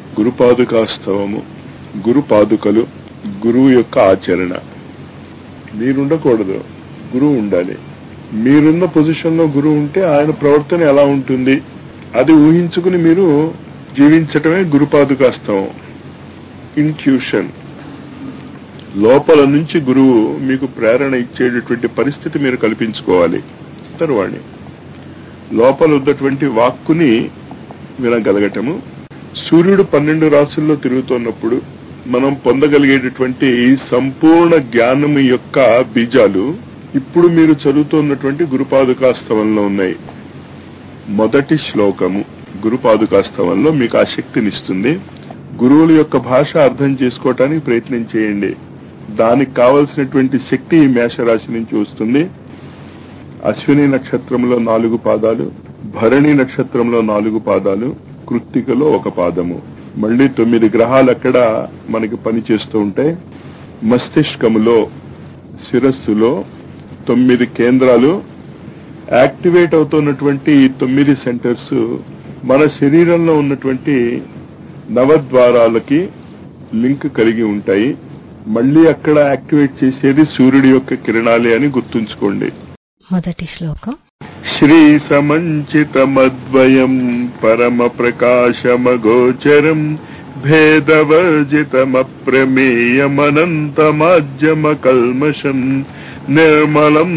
గురుపాదుకాస్తవము గురు పాదుకలు గురువు యొక్క ఆచరణ మీరుండకూడదు గురువు ఉండాలి మీరున్న పొజిషన్ లో గురువు ఉంటే ఆయన ప్రవర్తన ఎలా ఉంటుంది అది ఊహించుకుని మీరు జీవించటమే గురుపాదుకాస్తవం ఇంట్యూషన్ లోపల నుంచి గురువు మీకు ప్రేరణ ఇచ్చేటటువంటి పరిస్థితి మీరు కల్పించుకోవాలి తర్వాణి లోపల ఉన్నటువంటి వాక్కుని వినగలగటము సూర్యుడు పన్నెండు రాసుల్లో తిరుగుతున్నప్పుడు మనం పొందగలిగేటటువంటి సంపూర్ణ జ్ఞానము యొక్క బీజాలు ఇప్పుడు మీరు చదువుతున్నటువంటి గురుపాదుకాస్తవంలో ఉన్నాయి మొదటి శ్లోకము గురుపాదుకాస్తవంలో మీకు ఆ శక్తినిస్తుంది గురువుల యొక్క భాష అర్థం చేసుకోవటానికి ప్రయత్నం చేయండి దానికి కావలసినటువంటి శక్తి ఈ మేషరాశి నుంచి వస్తుంది అశ్విని నక్షత్రంలో నాలుగు పాదాలు భరణి నక్షత్రంలో నాలుగు పాదాలు కృత్తికలో ఒక పాదము మళ్ళీ తొమ్మిది గ్రహాలు అక్కడ మనకి పనిచేస్తూ ఉంటాయి మస్తిష్కములో శిరస్సులో తొమ్మిది కేంద్రాలు యాక్టివేట్ అవుతున్నటువంటి ఈ తొమ్మిది సెంటర్స్ మన శరీరంలో ఉన్నటువంటి నవద్వారాలకి లింక్ కలిగి ఉంటాయి మళ్ళీ అక్కడ యాక్టివేట్ చేసేది సూర్యుడి యొక్క కిరణాలే అని గుర్తుంచుకోండి మొదటి శ్లోకం శ్రీ సమంచితమద్వయం పరమ ప్రకాశమగోచరం భేదవర్జితమప్రమేయమనంతమాజ్యమ కల్మషం నిర్మలం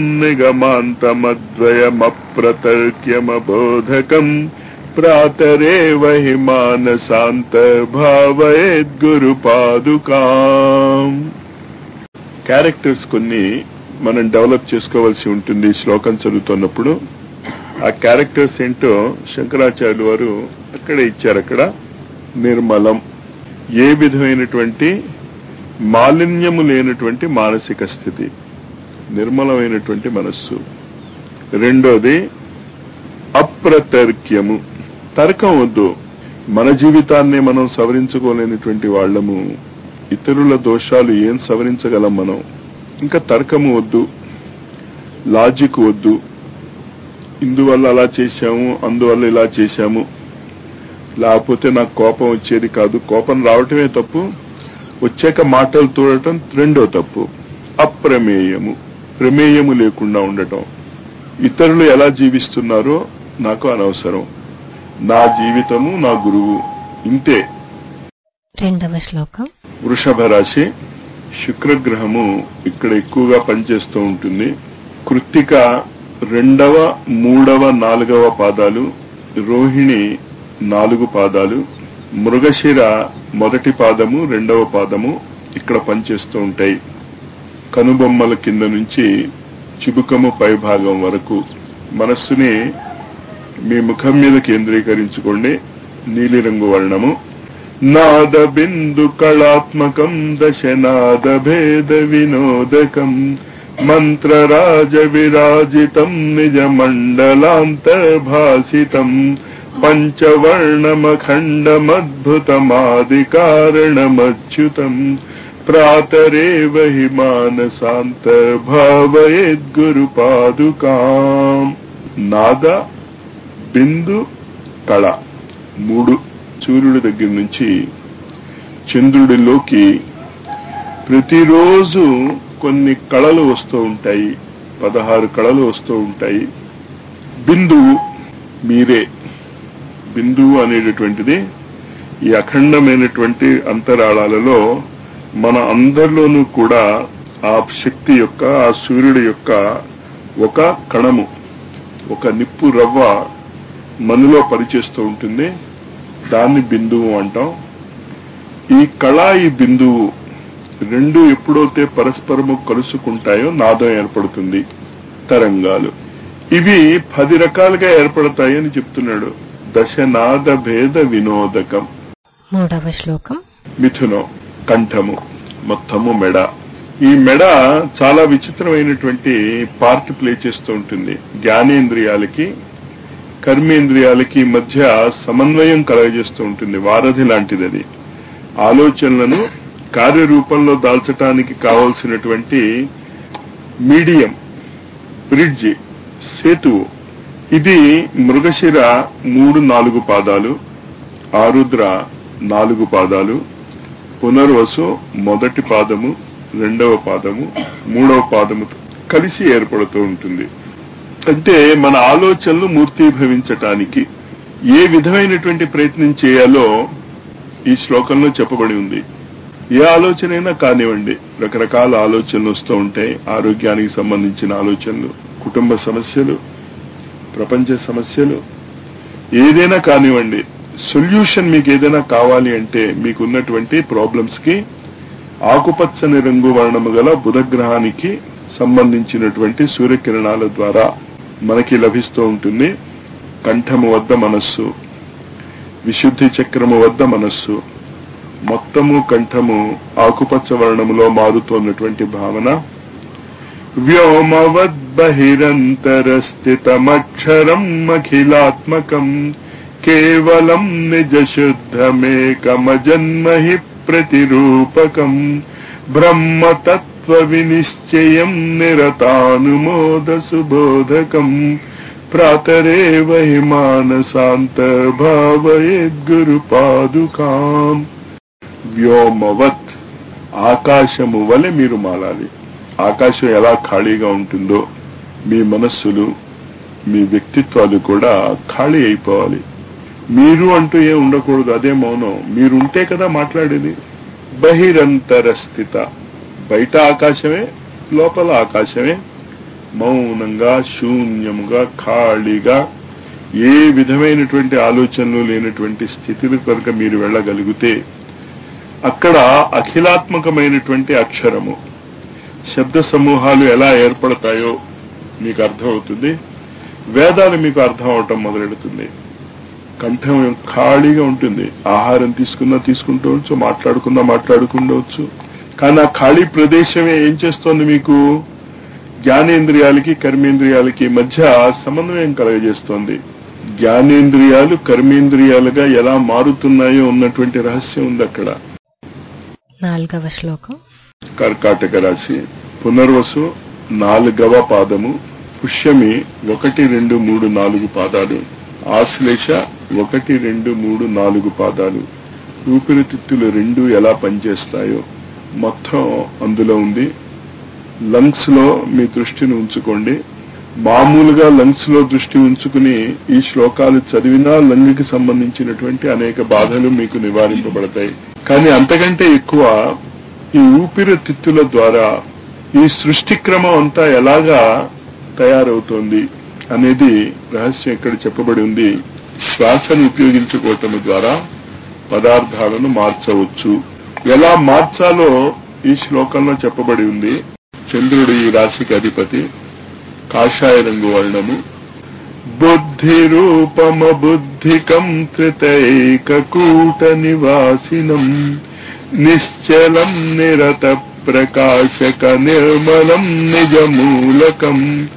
నిగమాంతమద్వయమప్రతర్క్యమబోధకం ప్రాతరేవ హి మానసాంత భావయేద్గురు పాదుకాం క్యారెక్టర్స్ కొన్ని మనం డెవలప్ చేసుకోవాల్సి ఉంటుంది ఈ శ్లోకం చదువుతున్నప్పుడు ఆ క్యారెక్టర్స్ ఏంటో శంకరాచార్యులు వారు అక్కడే ఇచ్చారు అక్కడ నిర్మలం ఏ విధమైనటువంటి మాలిన్యము లేనటువంటి మానసిక స్థితి నిర్మలమైనటువంటి మనస్సు రెండోది అప్రతర్క్యము తర్కం వద్దు మన జీవితాన్ని మనం సవరించుకోలేనటువంటి వాళ్ళము ఇతరుల దోషాలు ఏం సవరించగలం మనం ఇంకా తర్కము వద్దు లాజిక్ వద్దు ఇందువల్ల అలా చేశాము అందువల్ల ఇలా చేశాము లేకపోతే నాకు కోపం వచ్చేది కాదు కోపం రావటమే తప్పు వచ్చాక మాటలు తోడటం రెండో తప్పు అప్రమేయము ప్రమేయము లేకుండా ఉండటం ఇతరులు ఎలా జీవిస్తున్నారో నాకు అనవసరం నా జీవితము నా గురువు ఇంతే రెండవ శ్లోకం వృషభ రాశి శుక్రగ్రహము ఇక్కడ ఎక్కువగా పనిచేస్తూ ఉంటుంది కృత్తిక రెండవ మూడవ నాలుగవ పాదాలు రోహిణి నాలుగు పాదాలు మృగశిర మొదటి పాదము రెండవ పాదము ఇక్కడ పనిచేస్తూ ఉంటాయి కనుబొమ్మల కింద నుంచి చిబుకము పై భాగం వరకు మనస్సుని మీ ముఖం మీద కేంద్రీకరించుకోండి నీలిరంగు వర్ణము నాద బిందు కళాత్మకం దశనాద భేద వినోదకం మంత్రరాజ విరాజితం నిజ మండలాంతర్భాసితం పంచవర్ణమఖండమద్భుతమాది కారణమచ్యుతం ప్రాతరేవ హి మానసాంతర్భావయేద్గురు పాదుకాం నాద బిందు కళ మూడు సూర్యుడి దగ్గర నుంచి చంద్రుడిలోకి ప్రతిరోజు కొన్ని కళలు వస్తూ ఉంటాయి పదహారు కళలు వస్తూ ఉంటాయి బిందువు మీరే బిందువు అనేటటువంటిది ఈ అఖండమైనటువంటి అంతరాళాలలో మన అందరిలోనూ కూడా ఆ శక్తి యొక్క ఆ సూర్యుడి యొక్క ఒక కణము ఒక నిప్పు రవ్వ మనలో పనిచేస్తూ ఉంటుంది దాన్ని బిందువు అంటాం ఈ కళ ఈ బిందువు రెండు ఎప్పుడైతే పరస్పరము కలుసుకుంటాయో నాదం ఏర్పడుతుంది తరంగాలు ఇవి పది రకాలుగా ఏర్పడతాయి అని చెప్తున్నాడు దశనాద భేద వినోదకం మూడవ శ్లోకం మిథునం కంఠము మొత్తము మెడ ఈ మెడ చాలా విచిత్రమైనటువంటి పార్ట్ ప్లే చేస్తూ ఉంటుంది జ్ఞానేంద్రియాలకి కర్మేంద్రియాలకి మధ్య సమన్వయం కలగజేస్తూ ఉంటుంది వారధి లాంటిది అది ఆలోచనలను కార్యరూపంలో దాల్చడానికి కావలసినటువంటి మీడియం బ్రిడ్జ్ సేతువు ఇది మృగశిర మూడు నాలుగు పాదాలు ఆరుద్ర నాలుగు పాదాలు పునర్వసు మొదటి పాదము రెండవ పాదము మూడవ పాదము కలిసి ఏర్పడుతూ ఉంటుంది అంటే మన ఆలోచనలు మూర్తీభవించటానికి ఏ విధమైనటువంటి ప్రయత్నం చేయాలో ఈ శ్లోకంలో చెప్పబడి ఉంది ఏ ఆలోచనైనా కానివ్వండి రకరకాల ఆలోచనలు వస్తూ ఉంటాయి ఆరోగ్యానికి సంబంధించిన ఆలోచనలు కుటుంబ సమస్యలు ప్రపంచ సమస్యలు ఏదైనా కానివ్వండి సొల్యూషన్ మీకు ఏదైనా కావాలి అంటే మీకున్నటువంటి ప్రాబ్లమ్స్ కి ఆకుపచ్చని రంగు వర్ణము గల బుధగ్రహానికి సంబంధించినటువంటి సూర్యకిరణాల ద్వారా మనకి లభిస్తూ ఉంటుంది కంఠము వద్ద మనస్సు విశుద్ధి చక్రము వద్ద మనస్సు మొత్తము కంఠము ఆకుపచ్చ వర్ణములో మారుతోన్నటువంటి భావన వ్యోమవద్బహిరంతరస్థితమక్షరం అఖిలాత్మకం కేవలం నిజశుద్ధమేకమజన్మహి ప్రతిరూపకం బ్రహ్మతత్వ వినిశ్చయం నిరతానుమోద సుబోధకం ప్రాతరేవ హి మానసాంత భావయేద్గురు పాదుకాం వ్యోమవత్ ఆకాశము వలె మీరు మారాలి ఆకాశం ఎలా ఖాళీగా ఉంటుందో మీ మనస్సులు మీ వ్యక్తిత్వాలు కూడా ఖాళీ అయిపోవాలి మీరు అంటూ ఏం ఉండకూడదు అదే మౌనం మీరుంటే కదా మాట్లాడేది బహిరంతర స్థిత బయట ఆకాశమే లోపల ఆకాశమే మౌనంగా శూన్యముగా ఖాళీగా ఏ విధమైనటువంటి ఆలోచనలు లేనటువంటి స్థితిని కనుక మీరు వెళ్ళగలిగితే అక్కడ అఖిలాత్మకమైనటువంటి అక్షరము శబ్ద సమూహాలు ఎలా ఏర్పడతాయో మీకు అర్థమవుతుంది వేదాలు మీకు అర్థం అవటం మొదలెడుతుంది కంఠం ఖాళీగా ఉంటుంది ఆహారం తీసుకున్నా తీసుకుంటవచ్చు మాట్లాడుకున్నా మాట్లాడుకుండవచ్చు కానీ ఆ ఖాళీ ప్రదేశమే ఏం చేస్తోంది మీకు జ్ఞానేంద్రియాలకి కర్మేంద్రియాలకి మధ్య సమన్వయం కలగజేస్తోంది జ్ఞానేంద్రియాలు కర్మేంద్రియాలుగా ఎలా మారుతున్నాయో ఉన్నటువంటి రహస్యం ఉంది అక్కడ నాలుగవ శ్లోకం కర్కాటక రాశి పునర్వసు నాలుగవ పాదము పుష్యమి ఒకటి రెండు మూడు నాలుగు పాదాలు ఆశ్లేష ఒకటి రెండు మూడు నాలుగు పాదాలు ఊపిరితిత్తులు రెండు ఎలా పనిచేస్తాయో మొత్తం అందులో ఉంది లంగ్స్ లో మీ దృష్టిని ఉంచుకోండి మామూలుగా లంగ్స్ లో దృష్టి ఉంచుకుని ఈ శ్లోకాలు చదివినా లంగ్కి సంబంధించినటువంటి అనేక బాధలు మీకు నివారింపబడతాయి కానీ అంతకంటే ఎక్కువ ఈ ఊపిరితిత్తుల ద్వారా ఈ సృష్టి క్రమం అంతా ఎలాగా తయారవుతోంది అనేది రహస్యం ఇక్కడ చెప్పబడి ఉంది శ్వాసను ఉపయోగించుకోవటం ద్వారా పదార్థాలను మార్చవచ్చు ఎలా మార్చాలో ఈ శ్లోకంలో చెప్పబడి ఉంది చంద్రుడు ఈ రాశికి అధిపతి కాషాయ రంగు వర్ణము బుద్ధి రూపమ బుద్ధికం త్రితైకూట నివాసినం నిశ్చలం నిరత ప్రకాశక నిర్మలం నిజమూలకం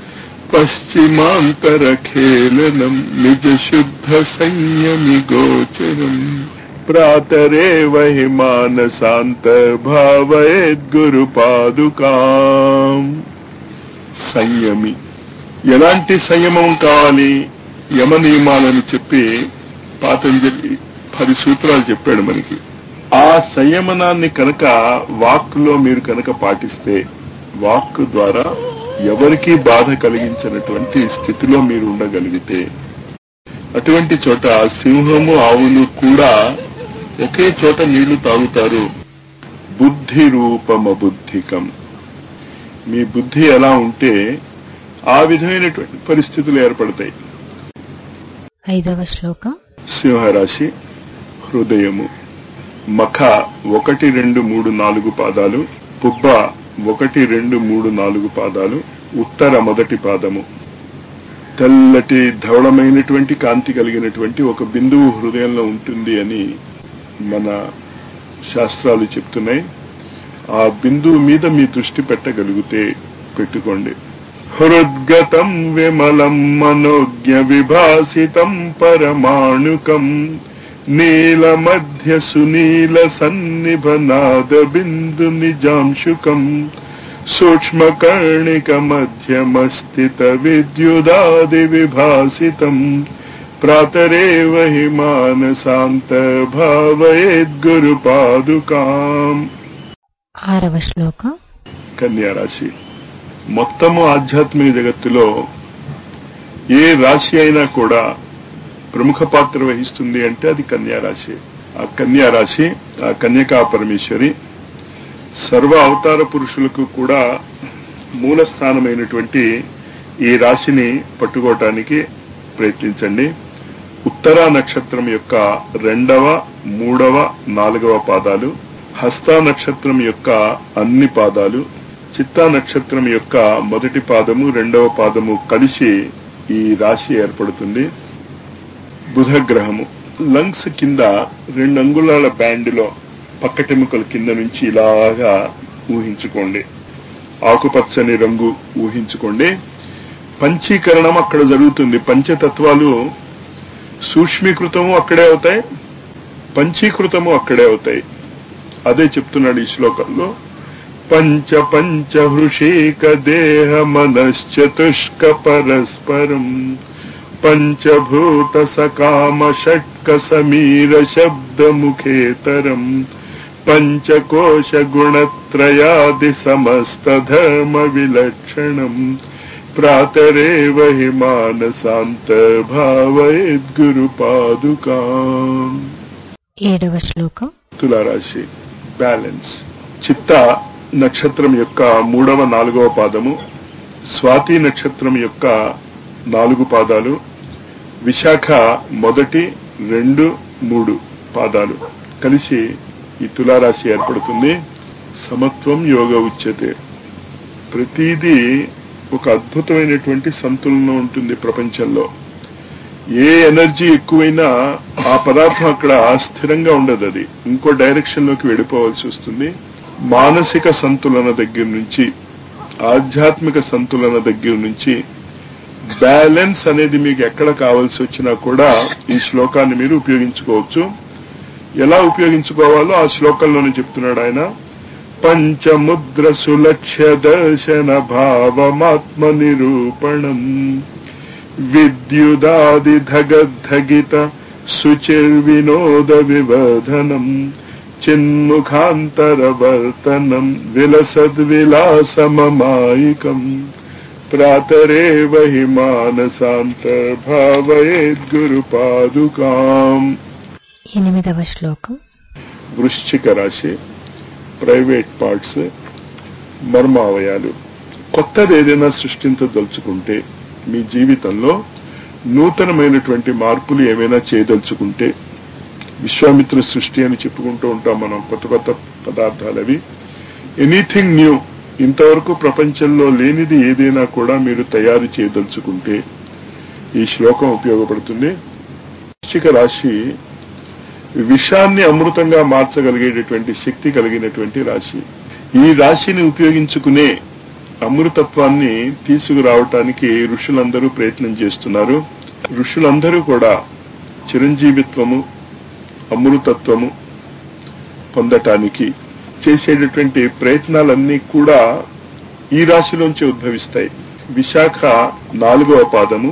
పశ్చిమాంతరఖేళనం నిజ శుద్ధ సంయమి గోచరం ప్రాతరేవ హి మానసాంత భావయేద్గురు పాదుకాం సంయమి ఎలాంటి సంయమం కావాలి యమ నియమాలను చెప్పి పాతంజలి పది సూత్రాలు చెప్పాడు మనకి ఆ సంయమనాన్ని కనుక వాక్లో మీరు కనుక పాటిస్తే వాక్ ద్వారా ఎవరికీ బాధ కలిగించినటువంటి స్థితిలో మీరు ఉండగలిగితే అటువంటి చోట సింహము ఆవులు కూడా ఒకే చోట నీళ్లు తాగుతారు బుద్ధి రూపమ బుద్ధికం మీ బుద్ధి ఎలా ఉంటే ఆ విధమైనటువంటి పరిస్థితులు ఏర్పడతాయి ఐదవ శ్లోకం సింహరాశి హృదయము మఖ ఒకటి రెండు మూడు నాలుగు పాదాలు పుబ్బ ఒకటి రెండు మూడు నాలుగు పాదాలు ఉత్తర మొదటి పాదము తెల్లటి ధవళమైనటువంటి కాంతి కలిగినటువంటి ఒక బిందువు హృదయంలో ఉంటుంది అని మన శాస్త్రాలు చెప్తున్నాయి ఆ బిందువు మీద మీ దృష్టి పెట్టగలిగితే పెట్టుకోండి హృద్గతం విమలం మనోజ్ఞ విభాసితం పరమాణుకం నీలమధ్య సునీల సన్నిభనాద బిందు నిజాంశుకం సూక్ష్మకర్ణిక మధ్యమస్థిత విద్యుదాది విభాసితం ప్రాతరేవ హి మానసాంత భావయేద్గురు పాదుకాం ఆరవ శ్లోకం కన్యా రాశి మొత్తము ఆధ్యాత్మిక జగత్తులో ఏ రాశి అయినా కూడా ప్రముఖ పాత్ర వహిస్తుంది అంటే అది కన్యా రాశి ఆ కన్యా రాశి ఆ కన్యకా పరమేశ్వరి సర్వ అవతార పురుషులకు కూడా మూల స్థానమైనటువంటి ఈ రాశిని పట్టుకోవటానికి ప్రయత్నించండి ఉత్తర నక్షత్రం యొక్క రెండవ మూడవ నాలుగవ పాదాలు హస్త నక్షత్రం యొక్క అన్ని పాదాలు చిత్తా నక్షత్రం యొక్క మొదటి పాదము రెండవ పాదము కలిసి ఈ రాశి ఏర్పడుతుంది బుధ గ్రహము లంగ్స్ కింద రెండు అంగుళాల బ్యాండ్లో పక్కటెముకల కింద నుంచి ఇలాగా ఊహించుకోండి ఆకుపచ్చని రంగు ఊహించుకోండి పంచీకరణం అక్కడ జరుగుతుంది పంచతత్వాలు సూక్ష్మీకృతము అక్కడే అవుతాయి పంచీకృతము అక్కడే అవుతాయి అదే చెప్తున్నాడు ఈ శ్లోకంలో పంచ పంచ హృషీక దేహ మనశ్చతుష్క పరస్పరం పంచభూత సకామ షట్క సమీర శబ్ద ముఖేతరం పంచకోశ గుణత్రయాది సమస్త ధర్మ విలక్షణం ప్రాతరేవ హి మానసాంత భావయద్గురు పాదుకా ఏడవ శ్లోకం తులారాశి బ్యాలెన్స్ చిత్త నక్షత్రం యొక్క మూడవ నాలుగవ పాదము స్వాతి నక్షత్రం యొక్క నాలుగు పాదాలు విశాఖ మొదటి రెండు మూడు పాదాలు కలిసి ఈ తులారాశి ఏర్పడుతుంది సమత్వం యోగ ఉచ్యతే ప్రతిదీ ఒక అద్భుతమైనటువంటి సంతులనం ఉంటుంది ప్రపంచంలో ఏ ఎనర్జీ ఎక్కువైనా ఆ పదార్థం అక్కడ స్థిరంగా ఉండదు అది ఇంకో డైరెక్షన్ లోకి వెళ్ళిపోవాల్సి వస్తుంది మానసిక సంతులన దగ్గర నుంచి ఆధ్యాత్మిక సంతులన దగ్గర నుంచి బ్యాలెన్స్ అనేది మీకు ఎక్కడ కావాల్సి వచ్చినా కూడా ఈ శ్లోకాన్ని మీరు ఉపయోగించుకోవచ్చు ఎలా ఉపయోగించుకోవాలో ఆ శ్లోకంలోనే చెప్తున్నాడు ఆయన పంచముద్ర సులక్ష్య దర్శన భావమాత్మ నిరూపణం విద్యుదాదిధగద్ధగిత శుచిర్వినోద వివర్ధనం చిన్ముఖాంతరవర్తనం విలసద్విలాసమమాయికం ప్రాతరేవ హి మానసాంతర్భావయేద్గురు పాదుకాం ఎనిమిదవ శ్లోకం వృశ్చిక రాశి ప్రైవేట్ పార్ట్స్ మర్మావయాలు కొత్తది ఏదైనా సృష్టించదలుచుకుంటే మీ జీవితంలో నూతనమైనటువంటి మార్పులు ఏమైనా చేయదలుచుకుంటే విశ్వామిత్ర సృష్టి అని చెప్పుకుంటూ ఉంటాం మనం కొత్త కొత్త పదార్థాలు అవి ఎనీథింగ్ న్యూ ఇంతవరకు ప్రపంచంలో లేనిది ఏదైనా కూడా మీరు తయారు చేయదలుచుకుంటే ఈ శ్లోకం ఉపయోగపడుతుంది వృశ్చిక రాశి విషాన్ని అమృతంగా మార్చగలిగేటటువంటి శక్తి కలిగినటువంటి రాశి ఈ రాశిని ఉపయోగించుకునే అమృతత్వాన్ని తీసుకురావటానికి ఋషులందరూ ప్రయత్నం చేస్తున్నారు ఋషులందరూ కూడా చిరంజీవిత్వము అమృతత్వము పొందటానికి చేసేటటువంటి ప్రయత్నాలన్నీ కూడా ఈ రాశిలోంచి ఉద్భవిస్తాయి విశాఖ నాలుగవ పాదము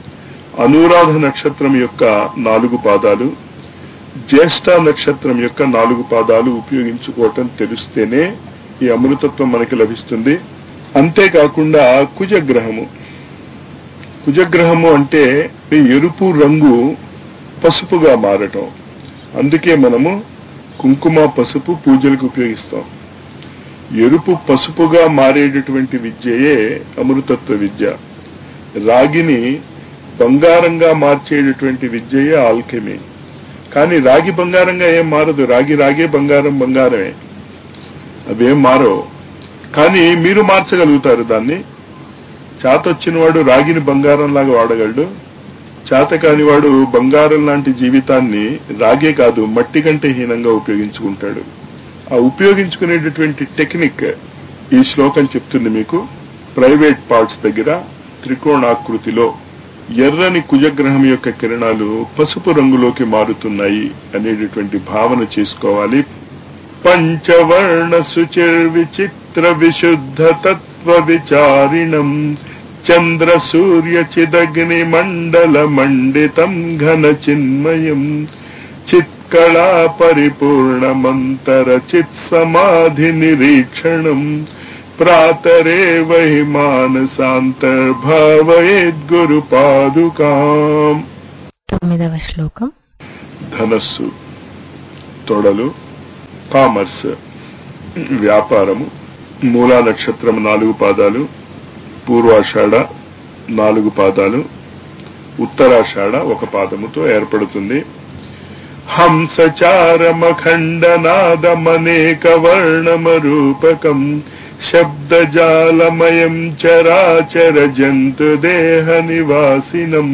అనురాధ నక్షత్రం యొక్క నాలుగు పాదాలు జ్యేష్ఠ నక్షత్రం యొక్క నాలుగు పాదాలు ఉపయోగించుకోవటం తెలిస్తేనే ఈ అమృతత్వం మనకి లభిస్తుంది అంతేకాకుండా కుజగ్రహము కుజగ్రహము అంటే ఎరుపు రంగు పసుపుగా మారటం అందుకే మనము కుంకుమ పసుపు పూజలకు ఉపయోగిస్తాం ఎరుపు పసుపుగా మారేటటువంటి విద్యయే అమృతత్వ విద్య రాగిని బంగారంగా మార్చేటటువంటి విద్యయే ఆల్కెమీ కానీ రాగి బంగారంగా ఏం మారదు రాగి రాగే బంగారం బంగారమే అవేం మారవు కానీ మీరు మార్చగలుగుతారు దాన్ని చేతొచ్చిన వాడు రాగిని బంగారం లాగా వాడగలడు చేత కాని వాడు బంగారం లాంటి జీవితాన్ని రాగే కాదు మట్టి కంటే హీనంగా ఉపయోగించుకుంటాడు ఆ ఉపయోగించుకునేటటువంటి టెక్నిక్ ఈ శ్లోకం చెప్తుంది మీకు ప్రైవేట్ పార్ట్స్ దగ్గర త్రికోణాకృతిలో ఎర్రని కుజగ్రహం యొక్క కిరణాలు పసుపు రంగులోకి మారుతున్నాయి అనేటటువంటి భావన చేసుకోవాలి పంచవర్ణ సుచిర్ విచిత్ర విశుద్ధ తత్వ విచారిణం చంద్ర సూర్య చిదగ్ని మండల మండితం ఘన చిన్మయం చిత్కళా పరిపూర్ణమంతర చిత్ సమాధి నిరీక్షణం ప్రాతరేవ హి మానసాంతర్భావయేద్గురు పాదుకాం తొమ్మిదవ శ్లోకం ధనస్సు తొడలు కామర్స్ వ్యాపారము మూలా నక్షత్రం నాలుగు పాదాలు పూర్వాషాఢ నాలుగు పాదాలు ఉత్తరాషాఢ ఒక పాదముతో ఏర్పడుతుంది హంసచారమఖండనాదమనేక వర్ణమరూపకం శబ్దజాలమయం చరాచర జంతుదేహ నివాసినం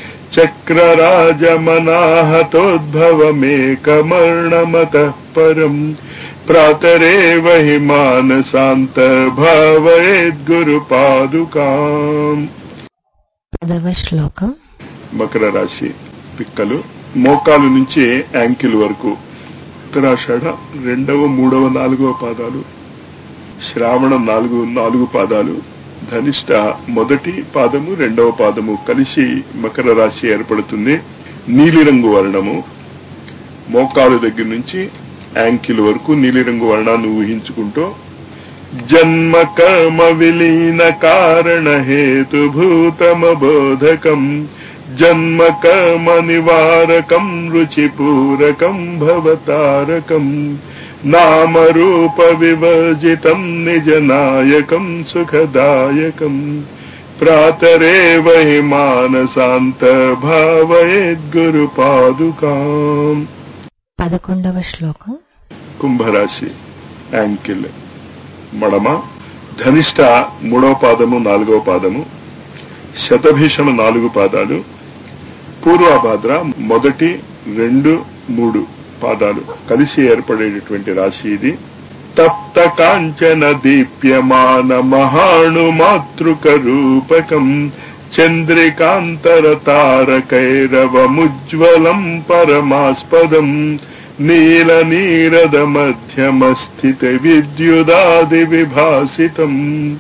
చక్రరాజమనాహతోద్భవమేకమర్ణమత పరం ప్రాతరేవ హి మానసాంతర్భావయేద్గురు పాదుకాం పదవ శ్లోకం మకర రాశి పిక్కలు మోకాలు నుంచి యాంకిల్ వరకు ఉత్తరాషాఢ రెండవ మూడవ నాలుగవ పాదాలు శ్రావణం నాలుగు నాలుగు పాదాలు ధనిష్ట మొదటి పాదము రెండవ పాదము కలిసి మకర రాశి ఏర్పడుతుంది నీలిరంగు వర్ణము మోకాలు దగ్గర నుంచి యాంకిల్ వరకు నీలిరంగు వర్ణాన్ని ఊహించుకుంటూ జన్మ కర్మ విలీన కారణ హేతుభూతమబోధకం జన్మ కర్మ నివారకం రుచిపూరకం భవతారకం నామరూప వివర్జితం నిజ నాయకం సుఖదాయకం ప్రాతరేవ హి మానసాంత భావయేద్గురు పాదుకాం పదకొండవ శ్లోకం కుంభరాశి యాంకిల్ మడమ ధనిష్ట మూడవ పాదము నాలుగవ పాదము శతభీషణ నాలుగు పాదాలు పూర్వభాద్ర మొదటి రెండు మూడు పాదాలు కలిసి ఏర్పడేటటువంటి రాశి ఇది తప్త కాంచన దీప్యమాన మహాణు మాతృక రూపకం చంద్రికాంతర తారకైరవముజ్వలం పరమాస్పదం నీల నీరద మధ్యమ స్థిత విద్యుదాది విభాసితం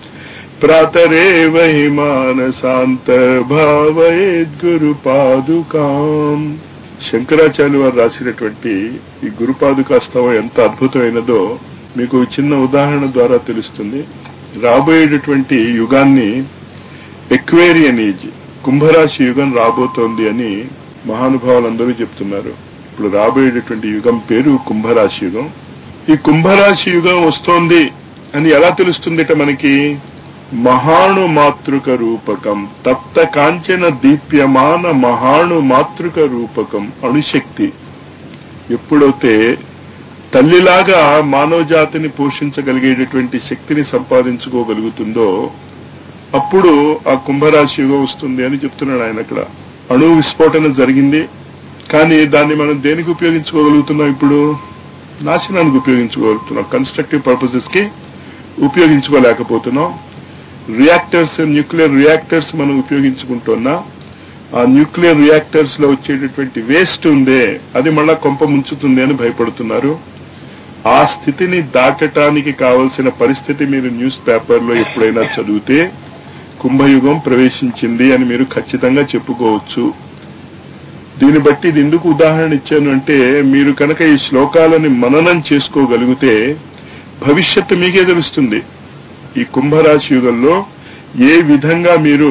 ప్రాతరేవ హి మానసాంత భావయేద్గురు పాదుకాం శంకరాచార్య వారు రాసినటువంటి ఈ గురుపాదుకా స్తవం ఎంత అద్భుతమైనదో మీకు చిన్న ఉదాహరణ ద్వారా తెలుస్తుంది రాబోయేటటువంటి యుగాన్ని ఎక్వేరియన్ ఏజ్ కుంభరాశి యుగం రాబోతోంది అని మహానుభావులందరూ చెప్తున్నారు ఇప్పుడు రాబోయేటటువంటి యుగం పేరు కుంభరాశి యుగం ఈ కుంభరాశి యుగం వస్తోంది అని ఎలా తెలుస్తుందిట మనకి మహాణు మాతృక రూపకం తప్త కాంచన దీప్యమాన మహాణు మాతృక రూపకం అణుశక్తి ఎప్పుడైతే తల్లిలాగా మానవ జాతిని పోషించగలిగేటటువంటి శక్తిని సంపాదించుకోగలుగుతుందో అప్పుడు ఆ కుంభరాశి యుగం వస్తుంది అని చెప్తున్నాడు ఆయన అక్కడ అణు విస్ఫోటన జరిగింది కానీ దాన్ని మనం దేనికి ఉపయోగించుకోగలుగుతున్నాం ఇప్పుడు నాశనానికి ఉపయోగించుకోగలుగుతున్నాం కన్స్ట్రక్టివ్ పర్పసెస్ కి ఉపయోగించుకోలేకపోతున్నాం రియాక్టర్స్ న్యూక్లియర్ రియాక్టర్స్ మనం ఉపయోగించుకుంటున్నా ఆ న్యూక్లియర్ రియాక్టర్స్ లో వచ్చేటటువంటి వేస్ట్ ఉందే అది మళ్ళా కొంప ముంచుతుంది అని భయపడుతున్నారు ఆ స్థితిని దాటటానికి కావలసిన పరిస్థితి మీరు న్యూస్ పేపర్లో ఎప్పుడైనా చదివితే కుంభయుగం ప్రవేశించింది అని మీరు ఖచ్చితంగా చెప్పుకోవచ్చు దీన్ని బట్టి ఇది ఎందుకు ఉదాహరణ ఇచ్చాను అంటే మీరు కనుక ఈ శ్లోకాలని మననం చేసుకోగలిగితే భవిష్యత్తు మీకే తెలుస్తుంది ఈ కుంభరాశి యుగంలో ఏ విధంగా మీరు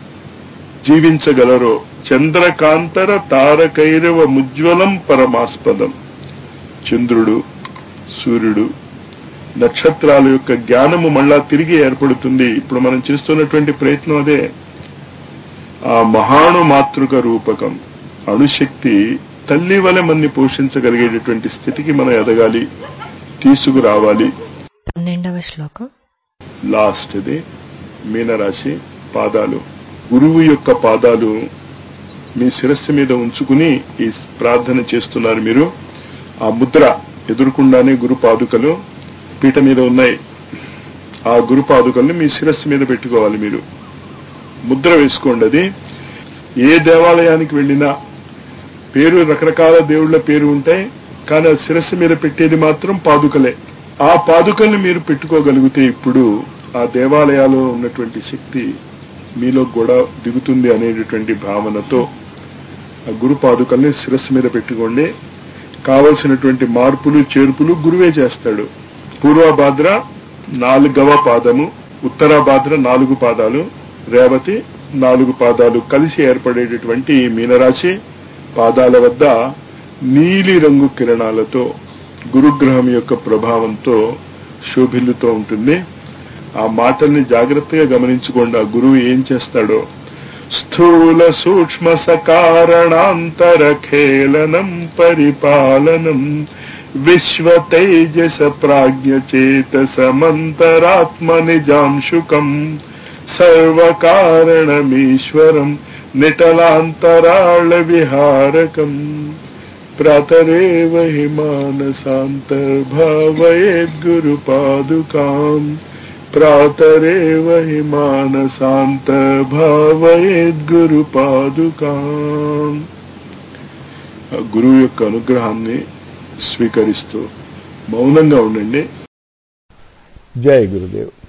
జీవించగలరో చంద్రకాంతర తారకైరవ ముజ్వలం పరమాస్పదం చంద్రుడు సూర్యుడు నక్షత్రాల యొక్క జ్ఞానము మళ్ళా తిరిగి ఏర్పడుతుంది ఇప్పుడు మనం చేస్తున్నటువంటి ప్రయత్నం అదే ఆ మహాణు మాతృక రూపకం అణుశక్తి తల్లి వలె మన్ని పోషించగలిగేటటువంటి స్థితికి మనం ఎదగాలి తీసుకురావాలి పన్నెండవ శ్లోకం లాస్ట్ ఇది మీనరాశి పాదాలు గురువు యొక్క పాదాలు మీ శిరస్సు మీద ఉంచుకుని ఈ ప్రార్థన చేస్తున్నారు మీరు ఆ ముద్ర ఎదురుకుండానే గురు పాదుకలు పీట మీద ఉన్నాయి ఆ గురు పాదుకల్ని మీ శిరస్సు మీద పెట్టుకోవాలి మీరు ముద్ర వేసుకోండి అది ఏ దేవాలయానికి వెళ్ళినా పేరు రకరకాల దేవుళ్ళ పేరు ఉంటాయి కానీ ఆ శిరస్సు మీద పెట్టేది మాత్రం పాదుకలే ఆ పాదుకల్ని మీరు పెట్టుకోగలిగితే ఇప్పుడు ఆ దేవాలయాల్లో ఉన్నటువంటి శక్తి మీలో కూడా దిగుతుంది అనేటటువంటి భావనతో ఆ గురు పాదుకల్ని శిరస్సు మీద పెట్టుకోండి కావలసినటువంటి మార్పులు చేర్పులు గురువే చేస్తాడు పూర్వభాద్ర నాలుగవ పాదము ఉత్తరాభాద్ర నాలుగు పాదాలు రేవతి నాలుగు పాదాలు కలిసి ఏర్పడేటటువంటి ఈ మీనరాశి పాదాల వద్ద నీలి రంగు కిరణాలతో గురుగ్రహం యొక్క ప్రభావంతో శోభిల్లుతూ ఉంటుంది ఆ మాటల్ని జాగ్రత్తగా గమనించుకోండి ఆ గురువు ఏం చేస్తాడో స్థూల సూక్ష్మ సకారణాంతర ఖేళనం పరిపాలనం విశ్వ తేజస ప్రాజ్ఞ చేతసమంతరాత్మ నిజాంశుకం సర్వకారణమీశ్వరం నిటలాంతరాళ విహారకం ప్రాతరేవ హి మానసాంతర్భావయేద్గురుపాదుకాం ప్రాతరేవ హి మానసాంతర్భావయేద్గురుపాదుకాం ఆ గురువు యొక్క అనుగ్రహాన్ని స్వీకరిస్తూ మౌనంగా ఉండండి జై గురుదేవ్